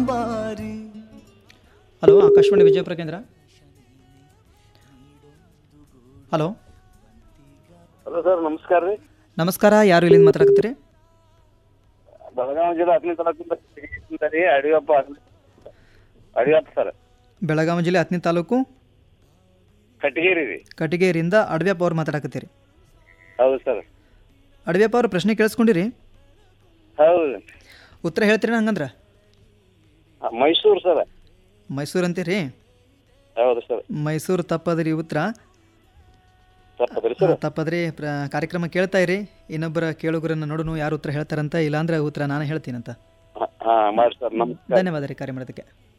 ಬಾರಿ ಹಲೋ ಆಕಾಶವಾಣಿ ವಿಜಯಪುರ ಕೇಂದ್ರ hello hello sir ನಮಸ್ಕಾರ ರೀ ನಮಸ್ಕಾರ ಯಾರು ಇಲ್ಲಿಂದ ಮಾತಾಡಕತ್ತೀರಿ ಬೆಳಗಾವಿ ಜಿಲ್ಲೆ ಹತ್ತನೇ ತಾಲೂಕಿಂದ ರೀ ಅಡಿಯಪ್ಪ ಅಡಿಯಪ್ಪ ಸರ್ ಬೆಳಗಾವಿ ಜಿಲ್ಲೆ ಹತ್ತನೇ ತಾಲೂಕು ಕಟಗೇರಿ ರೀ ಕಟಗೇರಿಯಿಂದ ಅಡವ್ಯಪ್ಪ ಅವ್ರು ಮಾತಾಡಕತ್ತೀರಿ ಹೌದು ಸರ್ ಅಡವ್ಯಪ್ಪ ಅವ್ರ ಪ್ರಶ್ನೆ ಕೇಳಿಸ್ಕೊಂಡಿರಿ ಹೌದು ಉತ್ತರ ಹೇಳ್ತೀರಿ ಹಂಗಂದ್ರೆ ಮೈಸೂರು ಸರ್ ಮೈಸೂರು ಅಂತೀರಿ ಹೌದು ಸರ್ ಮೈಸೂರು ತಪ್ಪದ್ರಿ ಉತ್ತರ ತಪ್ಪದ್ರಿ ಸರ್ ತಪ್ಪದ್ರಿ ಪ್ರ ಕಾರ್ಯಕ್ರಮ ಕೇಳ್ತಾ ಇರಿ ಇನ್ನೊಬ್ಬರ ಕೇಳುಗರನ್ನ ನೋಡೋಣ ಯಾರು ಉತ್ತರ ಹೇಳ್ತಾರಂತ ಇಲ್ಲಾಂದ್ರೆ ಉತ್ತರ ನಾನು ಹೇಳ್ತೀನಂತ ಹಾ ಮಾಡಿ ಸರ್ ನಮಸ್ಕಾರ ಧನ್ಯವಾದ ರೀ ಕಾರ್ಯ ಮಾಡೋದಕ್ಕೆ